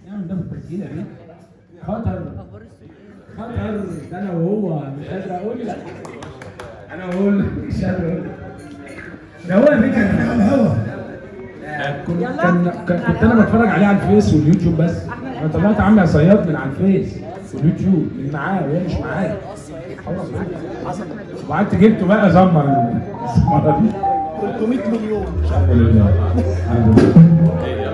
نعمل ده في التسجيل يا بيه خطر خطر ده انا وهو مش قادر اقول لك انا اقول لك مش قادر اقول لك ده هو يا بيه كان على الهوا كنت كان كان- كنت انا بتفرج عليه على الفيس واليوتيوب بس انا طلعت عامل صياد من على الفيس واليوتيوب من معاه وهو مش معايا وقعدت جبته بقى زمر الزمره دي 300 مليون الحمد لله الحمد لله